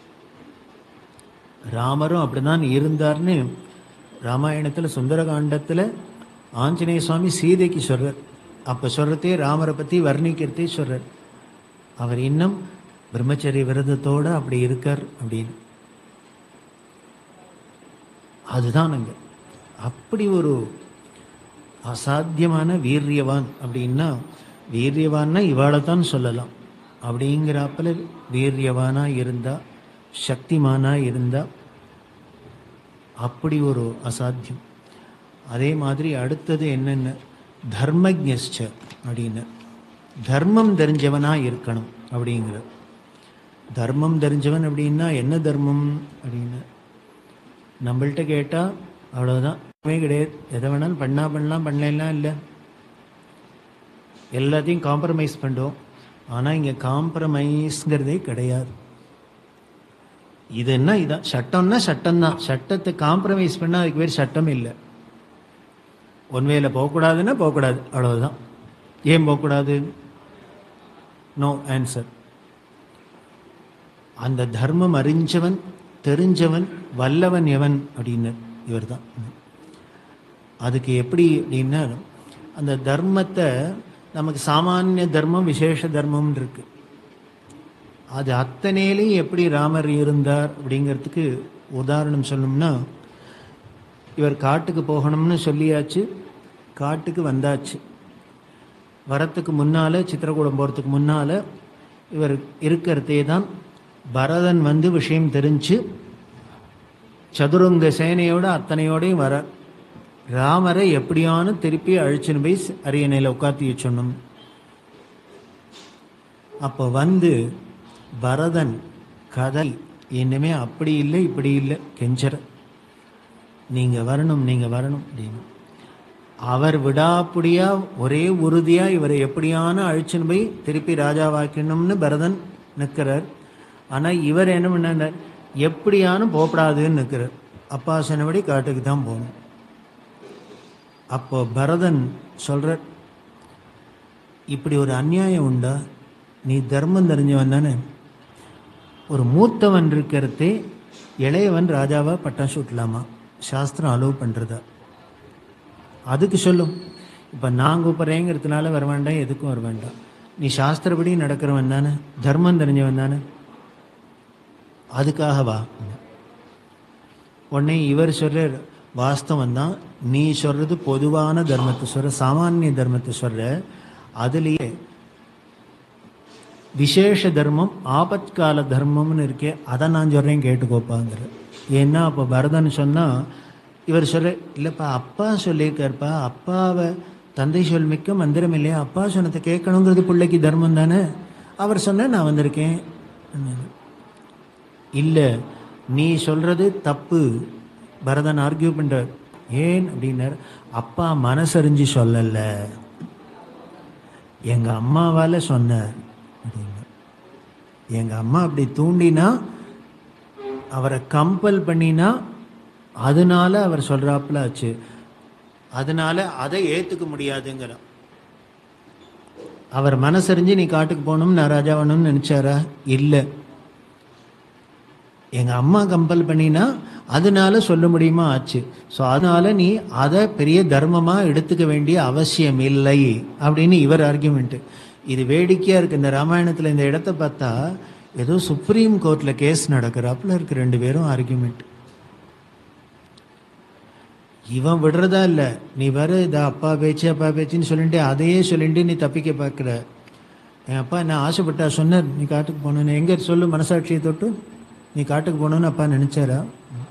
ராமரும் அப்படிதான் இருந்தார்னு ராமாயணத்தில் சுந்தரகாண்டத்தில் ஆஞ்சநேய சுவாமி சீதைக்கு சொல்றார் அப்போ சொல்கிறதே ராமரை பற்றி வர்ணிக்கிறதே சொல்றார் அவர் இன்னும் பிரம்மச்சரிய விரதத்தோடு அப்படி இருக்கார் அப்படின்னு அதுதான் அங்கே அப்படி ஒரு அசாத்தியமான வீரியவான் அப்படின்னா வீரியவான்னா இவாளை தான் சொல்லலாம் அப்படிங்கிறாப்புல வீரியவானா இருந்தா சக்திமானா இருந்தா அப்படி ஒரு அசாத்தியம் அதே மாதிரி அடுத்தது என்னென்ன தர்மஜ்ஞஸ்ச அப்படின்னு தர்மம் தெரிஞ்சவனா இருக்கணும் அப்படிங்கிற தர்மம் தெரிஞ்சவன் அப்படின்னா என்ன தர்மம் அப்படின்னு நம்மள்கிட்ட கேட்டால் அவ்வளோதான் கிடையாது எதை வேணாலும் பண்ணா பண்ணலாம் பண்ணலாம் இல்லை எல்லாத்தையும் காம்ப்ரமைஸ் பண்ணுவோம் ஆனால் இங்கே காம்ப்ரமைஸ்ங்கிறதே கிடையாது இது என்ன இதான் சட்டம்னா சட்டம் தான் சட்டத்தை காம்ப்ரமைஸ் பண்ணால் அதுக்கு பேர் சட்டம் இல்லை ஒன்வேல போகக்கூடாதுன்னா போகக்கூடாது அவ்வளவுதான் ஏன் போகக்கூடாது நோ ஆன்சர் அந்த தர்மம் அறிஞ்சவன் தெரிஞ்சவன் வல்லவன் எவன் அப்படின்னு இவர் தான் அதுக்கு எப்படி அப்படின்னா அந்த தர்மத்தை நமக்கு சாமானிய தர்மம் விசேஷ தர்மம் இருக்கு அது அத்தனையிலையும் எப்படி ராமர் இருந்தார் அப்படிங்கிறதுக்கு உதாரணம் சொல்லணும்னா இவர் காட்டுக்கு போகணும்னு சொல்லியாச்சு காட்டுக்கு வந்தாச்சு வரத்துக்கு முன்னால் சித்திரக்கூடம் போகிறதுக்கு முன்னால் இவர் இருக்கிறதே தான் பரதன் வந்து விஷயம் தெரிஞ்சு சதுரங்க சேனையோட அத்தனையோடையும் வர ராமரை எப்படியான திருப்பி அழிச்சுன்னு போய் அரியணையில் உட்காத்தி வச்சோணும் அப்போ வந்து பரதன் கதல் இனிமே அப்படி இல்லை இப்படி இல்லை கெஞ்சர நீங்கள் வரணும் நீங்கள் வரணும் அப்படின்னு அவர் விடாப்புடியா ஒரே உறுதியா இவரை எப்படியான அழிச்சுன்னு போய் திருப்பி ராஜாவாக்கணும்னு பரதன் நிற்கிறார் ஆனா இவர் என்ன பண்ணார் எப்படியானும் போகப்படாதுன்னு நிற்கிறார் அப்பா சொன்னபடி காட்டுக்கு தான் போகணும் அப்போ பரதன் சொல்றார் இப்படி ஒரு அநியாயம் உண்டா நீ தர்மம் தெரிஞ்சவன் தானே ஒரு மூத்தவன் இருக்கிறதே இளையவன் ராஜாவா பட்டம் சூட்டலாமா சாஸ்திரம் அலோவ் பண்ணுறதா அதுக்கு சொல்லும் இப்போ நான் கூப்பிட்றேங்கிறதுனால வர வேண்டாம் எதுக்கும் வர வேண்டாம் நீ சாஸ்திரப்படி நடக்கிறவன் தானே தர்மம் தெரிஞ்சவன் தானே அதுக்காக வா உடனே இவர் சொல்ற வாஸ்தவம் தான் நீ சொல்றது பொதுவான தர்மத்தை சொல்ற சாமானிய தர்மத்தை சொல்ற அதுலேயே விசேஷ தர்மம் ஆபத்கால தர்மம்னு இருக்கே அதை நான் சொல்கிறேன் கேட்டுக்கோப்பாங்கிற ஏன்னா அப்போ பரதன் சொன்னால் இவர் சொல்ற இல்லைப்பா அப்பா சொல்லியிருக்காருப்பா அப்பாவை தந்தை சொல் மிக்க மந்திரம் இல்லையா அப்பா சொன்னதை கேட்கணுங்கிறது பிள்ளைக்கு தர்மம் தானே அவர் சொன்ன நான் வந்திருக்கேன் இல்லை நீ சொல்றது தப்பு பரதன் ஆர்கியூ பண்றார் ஏன் அப்படின்னார் அப்பா மனசறிஞ்சு சொல்லல எங்க அம்மாவால சொன்னார் அப்படின்னார். எங்க அம்மா அப்படி தூண்டினா அவரை கம்பல் பண்ணினா அதனால அவர் சொல்றாப்புல ஆச்சு அதனால அதை ஏத்துக்க முடியாதுங்கிற அவர் மனசறிஞ்சு நீ காட்டுக்கு போகணும் நான் ராஜாவணும்னு நினைச்சாரா இல்லை எங்க அம்மா கம்பல் பண்ணினா அதனால சொல்ல முடியுமா ஆச்சு ஸோ அதனால நீ அதை பெரிய தர்மமா எடுத்துக்க வேண்டிய அவசியம் இல்லை அப்படின்னு இவர் ஆர்கியூமெண்ட் இது வேடிக்கையா இருக்கு இந்த ராமாயணத்துல இந்த இடத்த பார்த்தா ஏதோ சுப்ரீம் கோர்ட்ல கேஸ் நடக்கிறாப்புல இருக்கு ரெண்டு பேரும் ஆர்கியூமெண்ட் இவன் விடுறதா இல்ல நீ வர இத அப்பா பேச்சு அப்பா பேச்சுன்னு சொல்லிட்டு அதையே சொல்லிட்டு நீ தப்பிக்க பார்க்குற என் அப்பா என்ன ஆசைப்பட்டா சொன்னார் நீ காட்டுக்கு போகணுன்னு எங்க சொல்லு மனசாட்சியை தொட்டு நீ காட்டுக்கு போகணுன்னு அப்பா நினைச்சாரா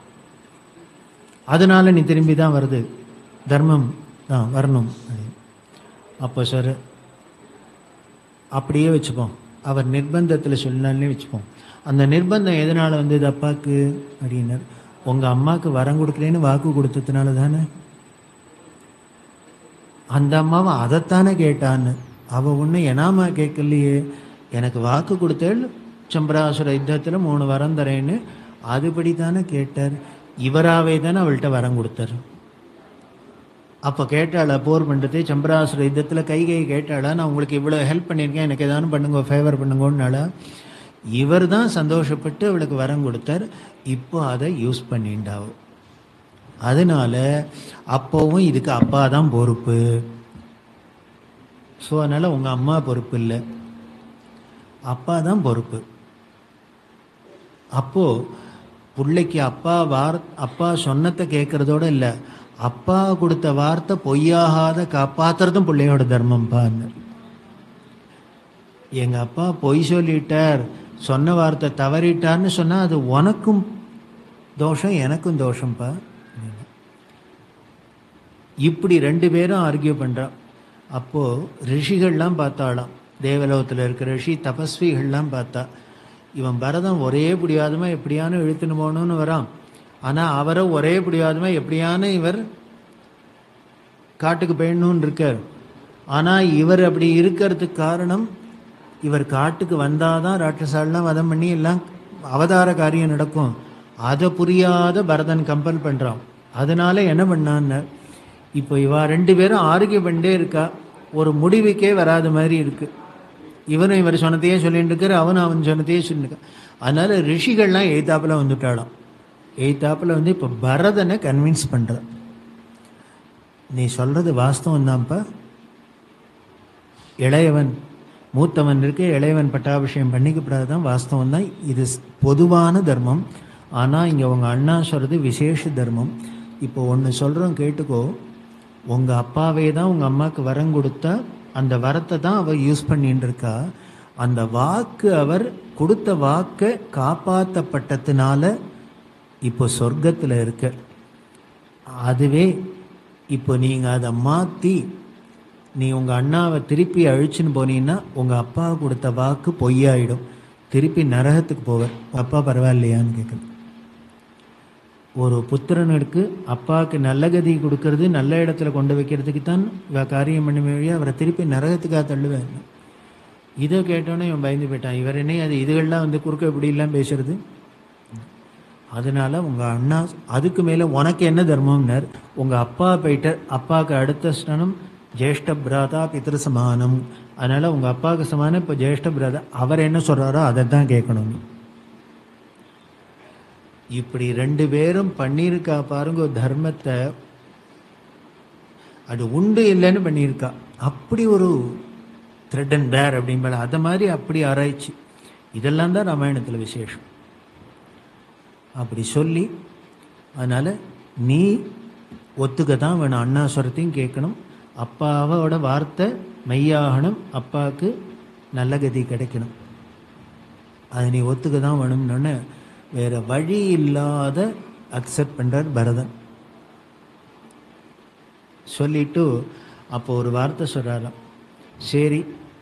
அதனால நீ திரும்பி தான் வருது தர்மம் தான் வரணும் அப்போ சார் அப்படியே வச்சுப்போம் அவர் நிர்பந்தத்தில் சொன்னாலே வச்சுப்போம் அந்த நிர்பந்தம் எதனால் வந்தது அப்பாவுக்கு அப்படின்னார் உங்கள் அம்மாவுக்கு வரம் கொடுக்குறேன்னு வாக்கு கொடுத்ததுனால தானே அந்த அம்மாவை அதைத்தானே கேட்டான்னு அவள் ஒன்றும் எனாமா கேட்கலையே எனக்கு வாக்கு கொடுத்தேள் சம்பராசுர யுத்தத்தில் மூணு வரம் தரேன்னு அதுபடி தானே கேட்டார் இவராவே தானே அவள்கிட்ட வரம் கொடுத்தார் அப்போ கேட்டாளா போர் பண்ணுறது சம்பராசுர யுத்தத்தில் கை கை கேட்டாளா நான் உங்களுக்கு இவ்வளோ ஹெல்ப் பண்ணியிருக்கேன் எனக்கு ஏதாவது பண்ணுங்க ஃபேவர் பண்ணுங்கன்னால இவர் தான் சந்தோஷப்பட்டு அவளுக்கு வரம் கொடுத்தார் இப்போ அதை யூஸ் பண்ணிண்டாவோ அதனால அப்போவும் இதுக்கு அப்பா தான் பொறுப்பு ஸோ அதனால் உங்கள் அம்மா பொறுப்பு இல்லை அப்பா தான் பொறுப்பு அப்போ பிள்ளைக்கு அப்பா வார் அப்பா சொன்னத்தை கேட்கறதோட இல்லை அப்பா கொடுத்த வார்த்தை பொய்யாகாத காப்பாத்துறதும் பிள்ளையோட தர்மம்பான்னு எங்க அப்பா பொய் சொல்லிட்டார் சொன்ன வார்த்தை தவறிட்டார்னு சொன்னா அது உனக்கும் தோஷம் எனக்கும் தோஷம்ப்பா இப்படி ரெண்டு பேரும் ஆர்கியூ பண்றான் அப்போ ரிஷிகள்லாம் பார்த்தாளாம் தேவலோகத்தில் இருக்கிற ரிஷி தபஸ்விகள்லாம் பார்த்தா இவன் பரதம் ஒரே பிடிவாதமா எப்படியான இழுத்துன்னு போகணும்னு வரான் ஆனா அவரை ஒரே பிடிவாதமா எப்படியான இவர் காட்டுக்கு போயிடணும்னு இருக்கார் ஆனா இவர் அப்படி இருக்கிறதுக்கு காரணம் இவர் காட்டுக்கு வந்தாதான் ராட்சசாலாம் வதம் பண்ணி எல்லாம் அவதார காரியம் நடக்கும் அதை புரியாத பரதன் கம்பல் பண்றான் அதனால என்ன பண்ணான்னு இப்போ இவா ரெண்டு பேரும் ஆரோக்கியம் பண்ணிட்டே இருக்கா ஒரு முடிவுக்கே வராத மாதிரி இருக்கு இவனும் இவர் சொன்னதையே சொல்லிட்டு இருக்காரு அவனும் அவன் சொன்னதையே சொல்லிட்டு அதனால ரிஷிகள்லாம் எய்தாப்புல வந்துட்டாளாம் எய்தாப்புல வந்து இப்போ பரதனை கன்வின்ஸ் பண்ற நீ சொல்றது வாஸ்தவம் தான்ப்பா இளையவன் மூத்தவன் இருக்கு இளையவன் பட்டாபிஷேகம் பண்ணிக்கப்படாதான் வாஸ்தவம் தான் இது ஸ்- பொதுவான தர்மம் ஆனால் இங்கே உங்கள் அண்ணா சொல்கிறது விசேஷ தர்மம் இப்போ ஒன்று சொல்கிறோம் கேட்டுக்கோ உங்கள் அப்பாவே தான் உங்கள் அம்மாவுக்கு வரம் கொடுத்தா அந்த வரத்தை தான் அவள் யூஸ் பண்ணிட்டு இருக்கா அந்த வாக்கு அவர் கொடுத்த வாக்கை காப்பாற்றப்பட்டதுனால இப்போ சொர்க்கத்தில் இருக்க அதுவே இப்போ நீங்கள் அதை மாற்றி நீ உங்கள் அண்ணாவை திருப்பி அழிச்சுன்னு போனீங்கன்னா உங்கள் அப்பா கொடுத்த வாக்கு பொய்யாயிடும் திருப்பி நரகத்துக்கு போவர் உங்க அப்பா பரவாயில்லையான்னு கேட்குது ஒரு புத்திரனுக்கு அப்பாவுக்கு நல்ல கதி கொடுக்கறது நல்ல இடத்துல கொண்டு வைக்கிறதுக்கு தான் இவ காரியம் பண்ண வழியா அவரை திருப்பி நரகத்துக்காக தள்ளுவேன் இதை கேட்டோன்னே இவன் பயந்து போயிட்டான் இவர் என்ன அது இதுகள்லாம் வந்து குறுக்க இப்படிலாம் பேசுறது அதனால உங்க அண்ணா அதுக்கு மேல உனக்கு என்ன தர்மம்னார் உங்க அப்பா போயிட்ட அப்பாவுக்கு அடுத்த ஸ்தானம் ஜேஷ்ட பிராதா பித்திரு சமானம் அதனால உங்க அப்பாவுக்கு சமானம் இப்போ ஜேஷ்ட பிராதா அவர் என்ன சொல்றாரோ அதை தான் கேட்கணும் நீ. இப்படி ரெண்டு பேரும் பண்ணியிருக்கா பாருங்க ஒரு தர்மத்தை அது உண்டு இல்லைன்னு பண்ணியிருக்கா அப்படி ஒரு த்ரெட் அண்ட் பேர் அப்படின்பல அதை மாதிரி அப்படி ஆராய்ச்சி இதெல்லாம் தான் ராமாயணத்தில் விசேஷம் அப்படி சொல்லி அதனால் நீ ஒத்துக்க தான் வேணும் அண்ணா சொல்கிறதையும் கேட்கணும் அப்பாவோட வார்த்தை மெய்யாகணும் அப்பாவுக்கு நல்ல கதி கிடைக்கணும் அது நீ ஒத்துக்க தான் வேணும்னு வேற வழி இல்லாத அக்செப்ட் பண்றார் பரதன் சொல்லிட்டு அப்போ ஒரு வார்த்தை சொல்கிறாராம் சரி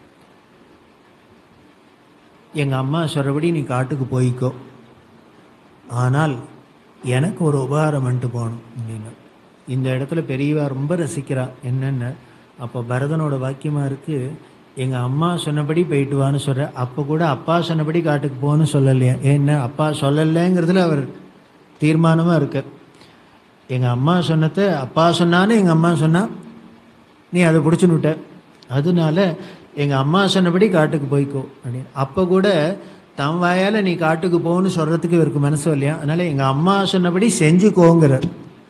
எங்கள் அம்மா சொல்கிறபடி நீ காட்டுக்கு போய்க்கோ ஆனால் எனக்கு ஒரு உபகாரம் பண்ணிட்டு போகணும் அப்படின்னு இந்த இடத்துல பெரியவா ரொம்ப ரசிக்கிறா என்னென்ன அப்போ பரதனோட வாக்கியமாக இருக்குது எங்கள் அம்மா சொன்னபடி போயிட்டு வான்னு சொல்கிற அப்போ கூட அப்பா சொன்னபடி காட்டுக்கு போகணும்னு சொல்லலையா ஏன்னா அப்பா சொல்லலைங்கிறதுல அவர் தீர்மானமாக இருக்கார் எங்கள் அம்மா சொன்னதை அப்பா சொன்னான்னு எங்கள் அம்மா சொன்னா நீ அதை பிடிச்சுன்னு விட்ட அதனால எங்கள் அம்மா சொன்னபடி காட்டுக்கு போய்க்கோ அப்படின்னு அப்போ கூட தம் வாயால் நீ காட்டுக்கு போகணும்னு சொல்கிறதுக்கு இவருக்கு மனசு இல்லையா அதனால் எங்கள் அம்மா சொன்னபடி செஞ்சுக்கோங்கிறார்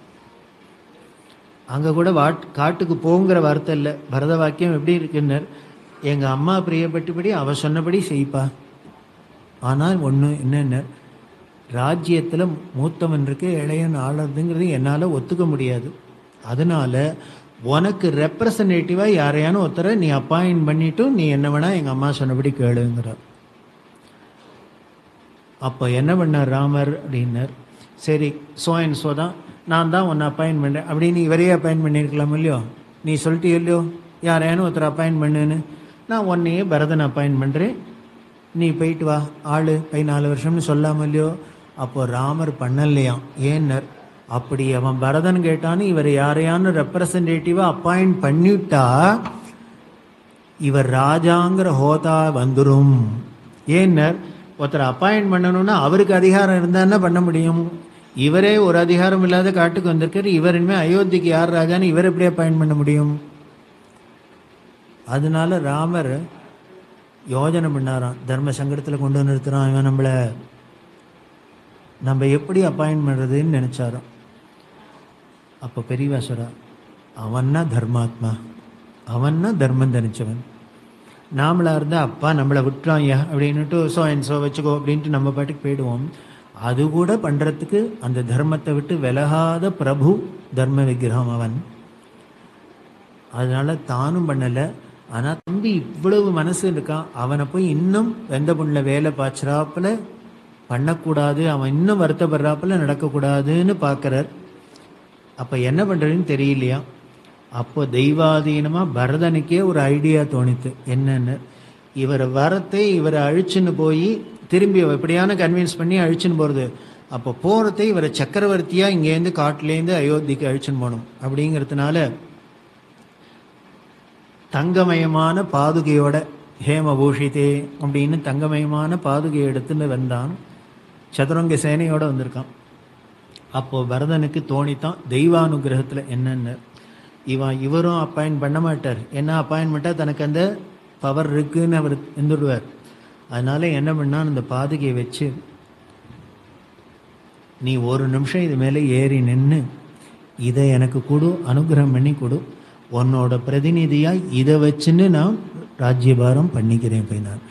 அங்கே கூட வாட் காட்டுக்கு போங்கிற வார்த்தை இல்லை பரத வாக்கியம் எப்படி இருக்குன்னர் எங்கள் அம்மா பிரியப்பட்டபடி அவ சொன்னபடி செய்ப்பா ஆனால் ஒன்று என்னென்ன ராஜ்யத்தில் மூத்தவன் இருக்கு இளையன் ஆளுறதுங்கிறது என்னால் ஒத்துக்க முடியாது அதனால உனக்கு ரெப்ரசன்டேட்டிவாக யாரையான ஒருத்தரை நீ அப்பாயின் பண்ணிட்டு நீ என்ன வேணா எங்கள் அம்மா சொன்னபடி கேளுங்கிறார் அப்போ என்ன பண்ணார் ராமர் அப்படின்னார் சரி சோ அண்ட் சோ தான் நான் தான் உன்னை அப்பாயின் பண்ணேன் அப்படின்னு இவரையே அப்பாயின் பண்ணியிருக்கலாம் இல்லையோ நீ சொல்லிட்டு இல்லையோ யாரையானு ஒருத்தர் அப்பாயின் பண்ணுன்னு நான் உன்னையே பரதன் அப்பாயின் பண்ணுறேன் நீ போயிட்டு வா ஆள் பதினாலு வருஷம்னு சொல்லாம இல்லையோ அப்போ ராமர் பண்ணலையாம் ஏன்னர் அப்படி அவன் பரதன் கேட்டான்னு இவர் யாரையானு ரெப்ரசன்டேட்டிவாக அப்பாயிண்ட் பண்ணிவிட்டா இவர் ராஜாங்கிற ஹோதா வந்துடும் ஏன்னர் ஒருத்தர் அப்பாயிண்ட் பண்ணணும்னா அவருக்கு அதிகாரம் இருந்தால் என்ன பண்ண முடியும் இவரே ஒரு அதிகாரம் இல்லாத காட்டுக்கு வந்திருக்காரு இவர் இனிமேல் அயோத்திக்கு யார் ராஜான்னு இவர் எப்படி அப்பாயிண்ட் பண்ண முடியும் அதனால ராமர் யோஜனை பண்ணாராம் தர்ம சங்கடத்தில் கொண்டு வந்து நிறுத்துறான் இவன் நம்மளை நம்ம எப்படி அப்பாயிண்ட் பண்ணுறதுன்னு நினச்சாராம் அப்போ பெரியவா சொல்றா அவன்னா தர்மாத்மா அவன்னா தர்மம் தனிச்சவன் நாமளா இருந்தால் அப்பா நம்மளை விட்டுறான் ஐயா அப்படின்னுட்டு சோ அண்ட் சோ வச்சுக்கோ அப்படின்ட்டு நம்ம பாட்டுக்கு போயிடுவோம் அது கூட பண்ணுறதுக்கு அந்த தர்மத்தை விட்டு விலகாத பிரபு தர்ம விக்கிரகம் அவன் அதனால தானும் பண்ணலை ஆனால் தம்பி இவ்வளவு மனசு இருக்கான் அவனை போய் இன்னும் வெந்த புண்ணில் வேலை பாய்ச்சறாப்புல பண்ணக்கூடாது அவன் இன்னும் வருத்தப்படுறாப்புல நடக்கக்கூடாதுன்னு பார்க்குறார் அப்போ என்ன பண்ணுறதுன்னு தெரியலையா அப்போ தெய்வாதீனமாக பரதனுக்கே ஒரு ஐடியா தோணித்து என்னன்னு இவரை வரத்தை இவரை அழிச்சுன்னு போய் திரும்பி எப்படியான கன்வின்ஸ் பண்ணி அழிச்சுன்னு போகிறது அப்போ போகிறதை இவரை சக்கரவர்த்தியாக இங்கேருந்து காட்டிலேருந்து அயோத்திக்கு அழிச்சுன்னு போகணும் அப்படிங்கிறதுனால தங்கமயமான பாதுகையோட ஹேமபூஷிதே அப்படின்னு தங்கமயமான பாதுகையை எடுத்துன்னு வந்தான் சதுரங்க சேனையோட வந்திருக்கான் அப்போ பரதனுக்கு தோணித்தான் தெய்வானுகிரகத்தில் என்னென்ன இவன் இவரும் அப்பாயின் பண்ண மாட்டார் என்ன அப்பாயின் பண்ணால் தனக்கு அந்த பவர் இருக்குன்னு அவர் இருந்துடுவார் அதனால என்ன பண்ணான் அந்த பாதுகையை வச்சு நீ ஒரு நிமிஷம் இது மேலே ஏறி நின்று இதை எனக்கு கொடு அனுகிரகம் பண்ணி கொடு உன்னோட பிரதிநிதியாய் இதை வச்சுன்னு நான் ராஜ்யபாரம் பண்ணிக்கிறேன் பதினாறு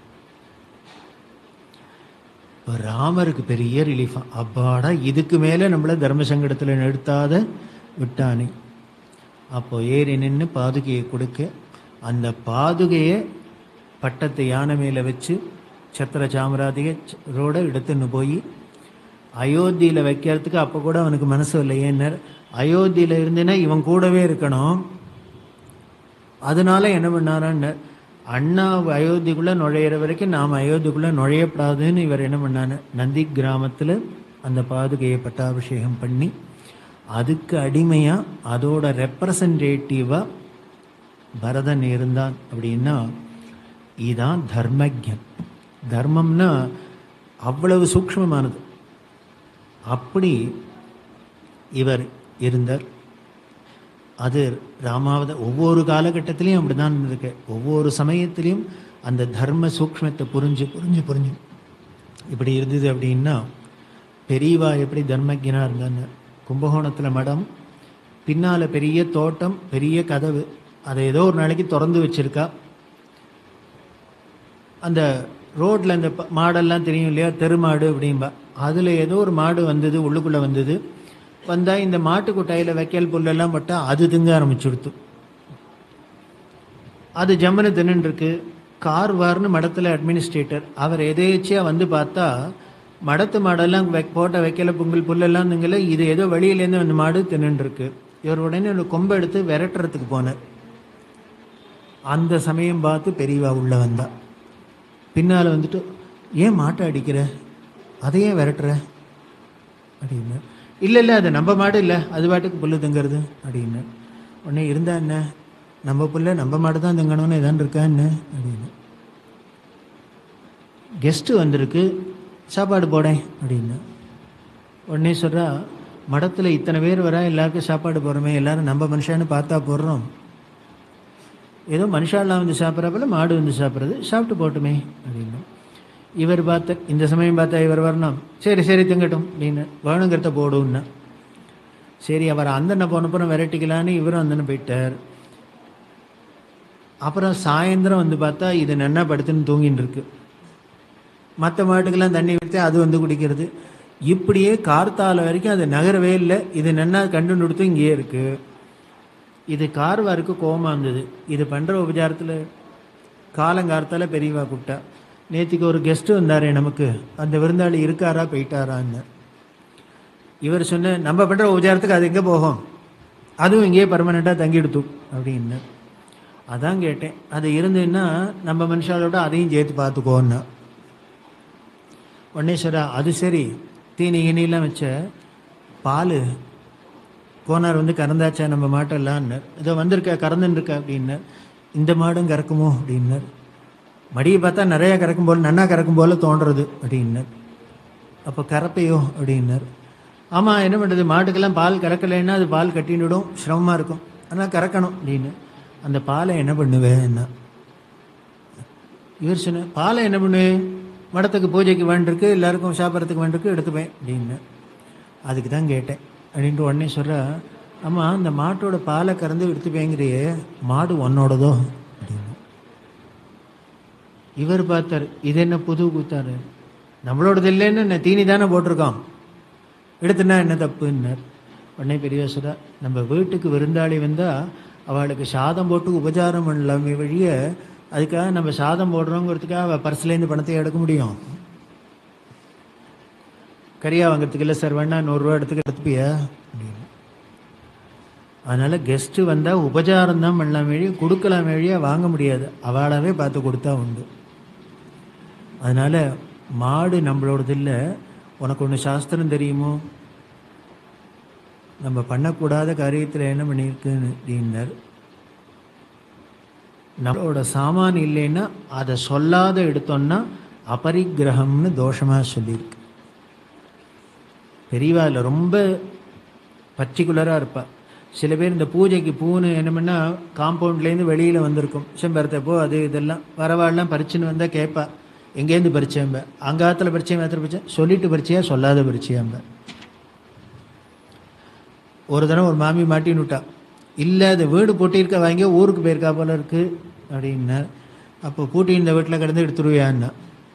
இப்போ ராமருக்கு பெரிய ரிலீஃபா அப்பாடா இதுக்கு மேலே நம்மள தர்ம சங்கடத்தில் நிறுத்தாத விட்டானே அப்போ ஏறி நின்று பாதுகையை கொடுக்க அந்த பாதுகையை பட்டத்தை யானை மேலே வச்சு சத்திர சாமராதிகரோட எடுத்துன்னு போய் அயோத்தியில் வைக்கிறதுக்கு அப்போ கூட அவனுக்கு மனசு இல்லை ஏன்னர் அயோத்தியில் இருந்தேன்னா இவன் கூடவே இருக்கணும் அதனால என்ன பண்ணாரான்னு அண்ணா அயோத்திக்குள்ளே நுழையிற வரைக்கும் நாம் அயோத்திக்குள்ளே நுழையப்படாதுன்னு இவர் என்ன பண்ணாரு நந்தி கிராமத்தில் அந்த பாதுகையை பட்டாபிஷேகம் பண்ணி அதுக்கு அடிமையாக அதோட ரெப்ரசன்டேட்டிவாக பரதன் இருந்தான் அப்படின்னா இதுதான் தர்மஜன் தர்மம்னா அவ்வளவு சூக்ஷ்மமானது அப்படி இவர் இருந்தார் அது ராமாவத ஒவ்வொரு காலகட்டத்திலையும் அப்படிதான் இருக்கு ஒவ்வொரு சமயத்திலையும் அந்த தர்ம சூக்ஷ்மத்தை புரிஞ்சு புரிஞ்சு புரிஞ்சு இப்படி இருந்தது அப்படின்னா பெரியவா எப்படி தர்மஜனா இருந்தான்னு கும்பகோணத்தில் மடம் பின்னால் பெரிய தோட்டம் பெரிய கதவு அதை ஏதோ ஒரு நாளைக்கு திறந்து வச்சிருக்கா அந்த ரோட்டில் அந்த ப- மாடெல்லாம் தெரியும் இல்லையா தெருமாடு அப்படிம்பா அதில் ஏதோ ஒரு மாடு வந்தது உள்ளுக்குள்ளே வந்தது வந்தால் இந்த மாட்டு கொட்டாயில் வைக்கல் புல்லெல்லாம் பட்டால் அது திங்க ஆரம்பிச்சுடுத்து அது ஜம்முன்னு தின்னுருக்கு கார் வார்னு மடத்தில் அட்மினிஸ்ட்ரேட்டர் அவர் எதேச்சியாக வந்து பார்த்தா மடத்து மாடெல்லாம் வெ போட்ட வைக்கல பொங்கல் புல்லெல்லாம் திங்கல இது ஏதோ வெளியிலேருந்து அந்த மாடு தின்னுருக்கு இவர் உடனே ஒரு கொம்பை எடுத்து விரட்டுறதுக்கு போனார் அந்த சமயம் பார்த்து பெரியவா உள்ள வந்தா பின்னால் வந்துட்டு ஏன் மாட்டை அடிக்கிற அதையே விரட்டுற அப்படின்னு இல்லை இல்லை அது நம்ம மாடு இல்லை அது பாட்டுக்கு புல்லு திங்கிறது அப்படின்னு உடனே இருந்தா என்ன நம்ம புல்ல நம்ம மாடு தான் திங்கணும்னு ஏதான் இருக்கா என்ன அப்படின்னு கெஸ்ட்டு வந்திருக்கு சாப்பாடு போடேன் அப்படின்னு உடனே சொல்கிறா மடத்தில் இத்தனை பேர் வரா எல்லாருக்கும் சாப்பாடு போடுறோமே எல்லாரும் நம்ம மனுஷான்னு பார்த்தா போடுறோம் ஏதோ மனுஷாலாம் வந்து சாப்பிட்றப்பல மாடு வந்து சாப்பிட்றது சாப்பிட்டு போட்டுமே அப்படின்னு இவர் பார்த்த இந்த சமயம் பார்த்தா இவர் வரணும் சரி சரி திங்கட்டும் அப்படின்னு வேணுங்கிறத போடுன்னா சரி அவர் அந்தனை போனப்புறம் விரட்டிக்கலான்னு இவரும் அந்தனை போயிட்டார் அப்புறம் சாயந்தரம் வந்து பார்த்தா இது நன்னா படுத்துன்னு தூங்கின்னு இருக்கு மற்ற மாட்டுக்கெல்லாம் தண்ணி விட்டு அது வந்து குடிக்கிறது இப்படியே கார்த்தால வரைக்கும் அது நகரவே இல்லை இது நன்னா கண்டு கொடுத்து இங்கேயே இருக்கு இது கார்வாருக்கு கோவமா இருந்தது இது பண்ணுற உபச்சாரத்தில் காலங்கார்த்தால பெரியவா கூப்பிட்டா நேத்திக்கு ஒரு கெஸ்ட்டு வந்தாரே நமக்கு அந்த விருந்தாளி இருக்காரா போயிட்டாரான்னு இவர் சொன்ன நம்ம பண்ணுற உபச்சாரத்துக்கு அது எங்கே போகும் அதுவும் இங்கேயே பர்மனெண்ட்டாக தங்கிடுத்து அப்படின்னு அதான் கேட்டேன் அது இருந்ததுன்னா நம்ம மனுஷாலோட அதையும் சேர்த்து பார்த்துக்கோன்னா உடனே சொல்றா அது சரி தீனி கிணிலாம் வச்ச பால் கோனார் வந்து கறந்தாச்சா நம்ம மாட்டெல்லான்னு இதோ வந்திருக்க கறந்துன்னு இருக்க அப்படின்னு இந்த மாடும் கறக்குமோ அப்படின்னார் மடியை பார்த்தா நிறையா கறக்கும் போல நன்னா கறக்கும் போல தோன்றது அப்படின்னார் அப்போ கறப்பையோ அப்படின்னார் ஆமாம் என்ன பண்ணுறது மாட்டுக்கெல்லாம் பால் கறக்கலைன்னா அது பால் கட்டின்னுடும் சிரமமாக இருக்கும் ஆனால் கறக்கணும் அப்படின்னு அந்த பாலை என்ன பண்ணுவேன் என்ன இவர் சொன்ன பாலை என்ன பண்ணுவேன் மடத்துக்கு பூஜைக்கு வேண்டிருக்கு எல்லாருக்கும் சாப்பிட்றதுக்கு வேண்டிருக்கு எடுத்துப்பேன் அப்படின்னு அதுக்கு தான் கேட்டேன் அப்படின்ட்டு உடனே சொல்கிறா அம்மா அந்த மாட்டோட பாலை கறந்து எடுத்துப்பேங்கிறியே மாடு உன்னோடதோ அப்படின்னு இவர் பார்த்தார் இது என்ன புது கூத்தாரு நம்மளோடது இல்லைன்னு என்ன தீனி தானே போட்டிருக்கோம் எடுத்துனா என்ன தப்புன்னார் உடனே பெரிய சொல்றா நம்ம வீட்டுக்கு விருந்தாளி வந்தால் அவளுக்கு சாதம் போட்டு உபச்சாரம் பண்ணலாமே வழிய அதுக்காக நம்ம சாதம் போடுறோங்கிறதுக்காக அவள் பர்ஸ்லேருந்து பணத்தை எடுக்க முடியும் கறியா வாங்குறதுக்கு இல்லை சார் வேணா நூறுரூவா எடுத்துக்க எடுத்துப்பியா அப்படின்னு அதனால கெஸ்ட்டு வந்தால் உபச்சாரம் தான் பண்ணலாம் வழிய கொடுக்கலாம் வழியா வாங்க முடியாது அவளாவே பார்த்து கொடுத்தா உண்டு அதனால மாடு நம்மளோடது இல்லை உனக்கு ஒன்று சாஸ்திரம் தெரியுமோ நம்ம பண்ணக்கூடாத காரியத்தில் என்ன பண்ணியிருக்குன்னு அப்படின்னார் நம்மளோட சாமான் இல்லைன்னா அதை சொல்லாத எடுத்தோம்னா அபரிக்கிரகம்னு தோஷமாக சொல்லியிருக்கு பெரியவா இல்லை ரொம்ப பர்டிகுலராக இருப்பா சில பேர் இந்த பூஜைக்கு பூன்னு என்ன பண்ணா காம்பவுண்ட்லேருந்து வெளியில் வந்திருக்கும் செம்பருத்தை பூ அது இதெல்லாம் வரவாள்லாம் பறிச்சுன்னு வந்தால் கேட்பா எங்கேருந்து பறிச்சேன்ப அங்காத்தில் பறிச்சேன் வேத்திர பறிச்சேன் சொல்லிட்டு பறிச்சியா சொல்லாத பறிச்சியாம்ப ஒரு தடவை ஒரு மாமி மாட்டின்னு விட்டா இல்லை அது வீடு பூட்டியிருக்க வாங்கி ஊருக்கு போயிருக்கா போல இருக்கு அப்படின்னார் அப்போ பூட்டி இந்த வீட்டில் கிடந்து எடுத்துருவியான்னா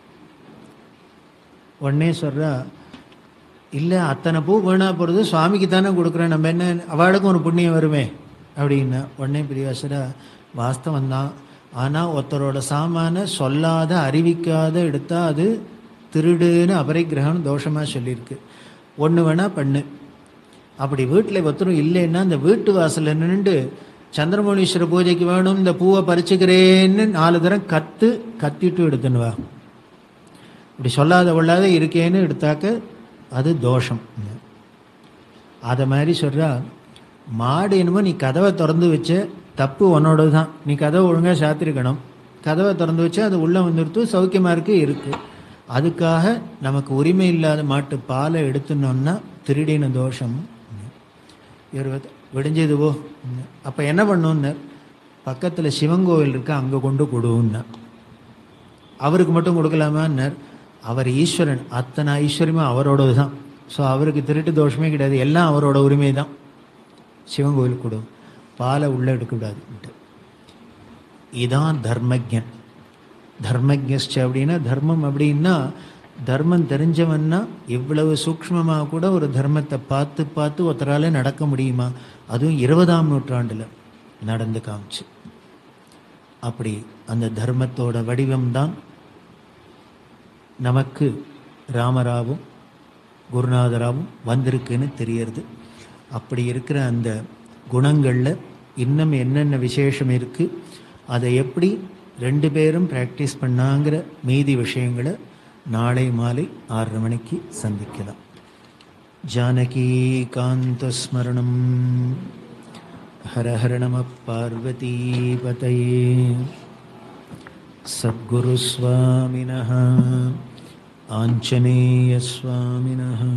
உடனே சொல்கிறா இல்லை அத்தனை பூ வீணா போகிறது சுவாமிக்கு தானே கொடுக்குறேன் நம்ம என்ன அவளுக்கும் ஒரு புண்ணியம் வருமே அப்படின்னா உடனே பிரியாசரா வாஸ்தவம் தான் ஆனால் ஒருத்தரோட சாமான சொல்லாத அறிவிக்காத எடுத்தால் அது திருடுன்னு அபரிக்கிரகம் தோஷமாக சொல்லியிருக்கு ஒன்று வேணால் பண்ணு அப்படி வீட்டில் ஒருத்தரும் இல்லைன்னா இந்த வீட்டு வாசலில் நின்று சந்திரமௌலீஸ்வர பூஜைக்கு வேணும் இந்த பூவை பறிச்சுக்கிறேன்னு நாலு தரம் கத்து கத்திட்டு எடுத்துன்னு வா இப்படி சொல்லாத கொள்ளாத இருக்கேன்னு எடுத்தாக்க அது தோஷம் அதை மாதிரி சொல்கிறா மாடு என்னமோ நீ கதவை திறந்து வச்ச தப்பு உன்னோடது தான் நீ கதவை ஒழுங்காக சாத்திருக்கணும் கதவை திறந்து வச்சா அது உள்ளே வந்துடுத்து சௌக்கியமாக இருக்கு இருக்கு அதுக்காக நமக்கு உரிமை இல்லாத மாட்டு பாலை எடுத்துனோம்னா திருடின தோஷம் இவர் வந்து, விடிஞ்சதுவோ அப்போ என்ன பண்ணுன்னு பக்கத்தில் சிவன் கோவில் இருக்கு அங்கே கொண்டு கொடுன்னா அவருக்கு மட்டும் கொடுக்கலாமான்னார் அவர் ஈஸ்வரன் அத்தனை ஐஸ்வர்யமும் அவரோடது தான் ஸோ அவருக்கு திருட்டு தோஷமே கிடையாது எல்லாம் அவரோட உரிமை தான் சிவன் கோவில் கொடு பாலை உள்ளே எடுக்கக்கூடாதுன்ட்டு இதான் தர்மஜன் தர்மஜஸ்ட அப்படின்னா தர்மம் அப்படின்னா தர்மம் தெரிஞ்சவன்னா எவ்வளவு சூக்ஷ்மமாக கூட ஒரு தர்மத்தை பார்த்து பார்த்து ஒருத்தரால நடக்க முடியுமா அதுவும் இருபதாம் நூற்றாண்டில் நடந்து காமிச்சு அப்படி அந்த தர்மத்தோட வடிவம்தான் நமக்கு ராமராவும் குருநாதராவும் வந்திருக்குன்னு தெரியறது அப்படி இருக்கிற அந்த குணங்களில் இன்னும் என்னென்ன விசேஷம் இருக்குது அதை எப்படி ரெண்டு பேரும் ப்ராக்டிஸ் பண்ணாங்கிற மீதி விஷயங்களை நாளை மாலை ஆறரை மணிக்கு சந்திக்கலாம் ஜானகீகாந்தஸ்மரணம் ஹர ஹர நம பார்வதீபதயே सद्गुरुस्वामिनः आञ्जनेयस्वामिनः